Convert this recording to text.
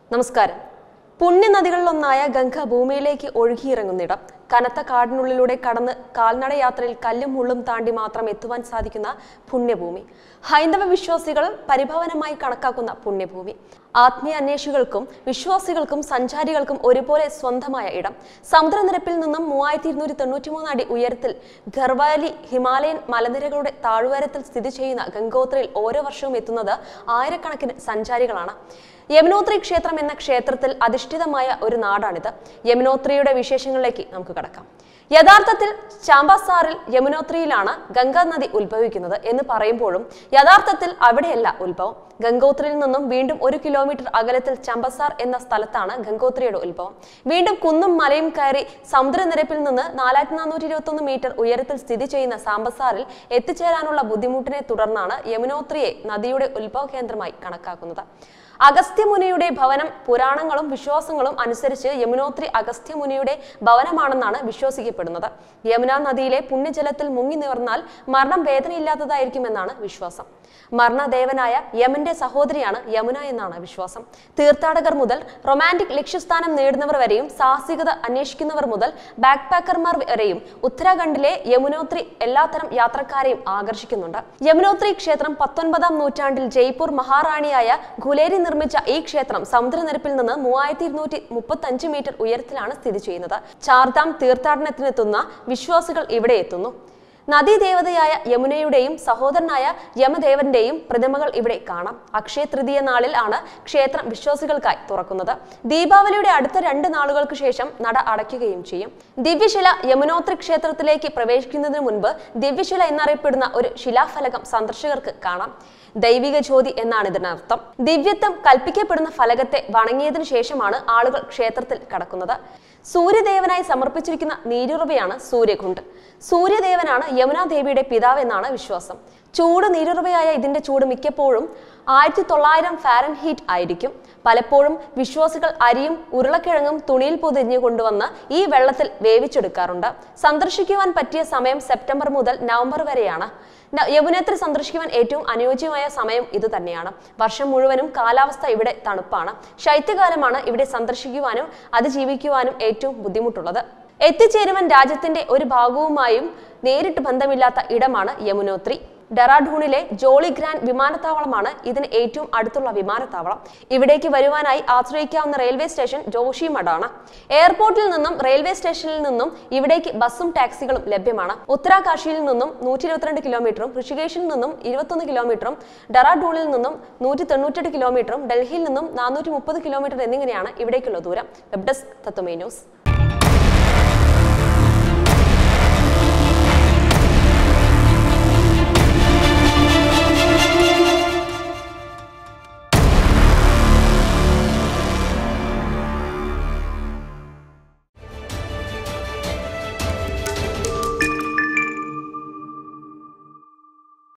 നമസ്കാരം പുണ്യനദികളിലൊന്നായ ഗംഗ ഭൂമിയിലേക്ക് ഒഴുകിയിറങ്ങുന്നിടം കനത്ത കാടിനുള്ളിലൂടെ കടന്ന് കാൽനടയാത്രയിൽ കല്ലും മുള്ളും താണ്ടി മാത്രം എത്തുവാൻ സാധിക്കുന്ന പുണ്യഭൂമി ഹൈന്ദവ വിശ്വാസികൾ പരിഭവനമായി കണക്കാക്കുന്ന പുണ്യഭൂമി ആത്മീയ അന്വേഷികൾക്കും വിശ്വാസികൾക്കും സഞ്ചാരികൾക്കും ഒരുപോലെ സ്വന്തമായ ഇടം സമുദ്രനിരപ്പിൽ നിന്നും മൂവായിരത്തി ഇരുന്നൂറ്റി തൊണ്ണൂറ്റി മൂന്ന് അടി ഉയരത്തിൽ ഗർവാലി ഹിമാലയൻ മലനിരകളുടെ താഴ്വാരത്തിൽ സ്ഥിതി ചെയ്യുന്ന ഗംഗോത്രിയിൽ ഓരോ വർഷവും എത്തുന്നത് ആയിരക്കണക്കിന് സഞ്ചാരികളാണ് യമുനോത്രി ക്ഷേത്രം എന്ന ക്ഷേത്രത്തിൽ അധിഷ്ഠിതമായ ഒരു നാടാണിത് യമുനോത്രിയുടെ വിശേഷങ്ങളിലേക്ക് നമുക്ക് കടക്കാം യഥാർത്ഥത്തിൽ ചാമ്പാസാറിൽ യമുനോത്രിയിലാണ് ഗംഗാ നദി ഉത്ഭവിക്കുന്നത് എന്ന് പറയുമ്പോഴും യഥാർത്ഥത്തിൽ അവിടെയല്ല ഉത്ഭവം ഗംഗോത്രിയിൽ നിന്നും വീണ്ടും ഒരു കിലോമീറ്റർ അകലത്തിൽ ചമ്പസാർ എന്ന സ്ഥലത്താണ് ഗംഗോത്രിയുടെ ഉത്ഭവം വീണ്ടും കുന്നും മലയും കയറി സമുദ്രനിരപ്പിൽ നിന്ന് നാലായിരത്തി നാനൂറ്റി ഇരുപത്തി ഒന്ന് മീറ്റർ ഉയരത്തിൽ സ്ഥിതി ചെയ്യുന്ന സാമ്പസാറിൽ എത്തിച്ചേരാനുള്ള ബുദ്ധിമുട്ടിനെ തുടർന്നാണ് യമുനോത്രിയെ നദിയുടെ ഉത്ഭവ കേന്ദ്രമായി കണക്കാക്കുന്നത് അഗസ്ത്യമുനിയുടെ ഭവനം പുരാണങ്ങളും വിശ്വാസങ്ങളും അനുസരിച്ച് യമുനോത്രി അഗസ്ത്യമുനിയുടെ ഭവനമാണെന്നാണ് വിശ്വസിക്കപ്പെടുന്നത് യമുന നദിയിലെ പുണ്യജലത്തിൽ മുങ്ങി നിവർന്നാൽ മരണം വേദനയില്ലാത്തതായിരിക്കുമെന്നാണ് വിശ്വാസം മരണദേവനായ യമന്റെ സഹോദരിയാണ് യമുന എന്നാണ് വിശ്വാസം തീർത്ഥാടകർ മുതൽ റൊമാൻറ്റിക് ലക്ഷ്യസ്ഥാനം നേടുന്നവർ വരെയും സാഹസികത അന്വേഷിക്കുന്നവർ മുതൽ ബാക്ക് പാക്കർമാർ വരെയും ഉത്തരാഖണ്ഡിലെ യമുനോത്രി എല്ലാത്തരം യാത്രക്കാരെയും ആകർഷിക്കുന്നുണ്ട് യമുനോത്രി ക്ഷേത്രം പത്തൊൻപതാം നൂറ്റാണ്ടിൽ ജയ്പൂർ മഹാറാണിയായ ഖുലേരി നിർമ്മിച്ച ഈ ക്ഷേത്രം സമുദ്രനിരപ്പിൽ നിന്ന് മൂവായിരത്തി ഇരുന്നൂറ്റി മുപ്പത്തി അഞ്ച് മീറ്റർ ഉയരത്തിലാണ് സ്ഥിതി ചെയ്യുന്നത് ചാർധാം തീർത്ഥാടനത്തിനെത്തുന്ന വിശ്വാസികൾ ഇവിടെ എത്തുന്നു നദീദേവതയായ യമുനയുടെയും സഹോദരനായ യമദേവന്റെയും പ്രതിമകൾ ഇവിടെ കാണാം അക്ഷയ തൃതീയ നാളിൽ ആണ് ക്ഷേത്രം വിശ്വാസികൾക്കായി തുറക്കുന്നത് ദീപാവലിയുടെ അടുത്ത രണ്ട് നാളുകൾക്ക് ശേഷം നട അടയ്ക്കുകയും ചെയ്യും ദിവ്യശില യമുനോത്രി ക്ഷേത്രത്തിലേക്ക് പ്രവേശിക്കുന്നതിന് മുൻപ് ദിവ്യശില എന്നറിയപ്പെടുന്ന ഒരു ശിലാഫലകം സന്ദർശകർക്ക് കാണാം ദൈവിക ജ്യോതി എന്നാണ് ഇതിനർത്ഥം ദിവ്യത്വം കൽപ്പിക്കപ്പെടുന്ന ഫലകത്തെ വണങ്ങിയതിനു ശേഷമാണ് ആളുകൾ ക്ഷേത്രത്തിൽ കടക്കുന്നത് സൂര്യദേവനായി സമർപ്പിച്ചിരിക്കുന്ന നീരുറവയാണ് സൂര്യകുണ്ട് സൂര്യദേവനാണ് യമുനാദേവിയുടെ പിതാവ് എന്നാണ് വിശ്വാസം ചൂട് നീരുറവയായ ഇതിന്റെ ചൂട് മിക്കപ്പോഴും ആയിരത്തി തൊള്ളായിരം ഫാരൻ ഹീറ്റ് ആയിരിക്കും പലപ്പോഴും വിശ്വാസികൾ അരിയും ഉരുളക്കിഴങ്ങും തുണിയിൽ പൊതിഞ്ഞു കൊണ്ടുവന്ന് ഈ വെള്ളത്തിൽ വേവിച്ചെടുക്കാറുണ്ട് സന്ദർശിക്കുവാൻ പറ്റിയ സമയം സെപ്റ്റംബർ മുതൽ നവംബർ വരെയാണ് ന- യമുനോത്രി സന്ദർശിക്കുവാൻ ഏറ്റവും അനുയോജ്യമായ സമയം ഇത് തന്നെയാണ് വർഷം മുഴുവനും കാലാവസ്ഥ ഇവിടെ തണുപ്പാണ് ശൈത്യകാലമാണ് ഇവിടെ സന്ദർശിക്കുവാനും അതിജീവിക്കുവാനും ഏറ്റവും ബുദ്ധിമുട്ടുള്ളത് എത്തിച്ചേരുവൻ രാജ്യത്തിന്റെ ഒരു ഭാഗവുമായും നേരിട്ട് ബന്ധമില്ലാത്ത ഇടമാണ് യമുനോത്രി ഡെറാഡൂണിലെ ജോളി ഗ്രാൻഡ് വിമാനത്താവളമാണ് ഇതിന് ഏറ്റവും അടുത്തുള്ള വിമാനത്താവളം ഇവിടേക്ക് വരുവാനായി ആശ്രയിക്കാവുന്ന റെയിൽവേ സ്റ്റേഷൻ ജോഷിമഠാണ് എയർപോർട്ടിൽ നിന്നും റെയിൽവേ സ്റ്റേഷനിൽ നിന്നും ഇവിടേക്ക് ബസ്സും ടാക്സികളും ലഭ്യമാണ് ഉത്തരാകാശിയിൽ നിന്നും നൂറ്റി ഇരുപത്തിരണ്ട് കിലോമീറ്ററും ഋഷികേശിൽ നിന്നും ഇരുപത്തൊന്ന് കിലോമീറ്ററും ഡെറാഡൂണിൽ നിന്നും നൂറ്റി തൊണ്ണൂറ്റെട്ട് കിലോമീറ്ററും ഡൽഹിയിൽ നിന്നും നാനൂറ്റി മുപ്പത് കിലോമീറ്റർ എന്നിങ്ങനെയാണ് ഇവിടേക്കുള്ള ദൂരം വെബ് ഡെസ്ക് തത്വമേ ന്യൂസ്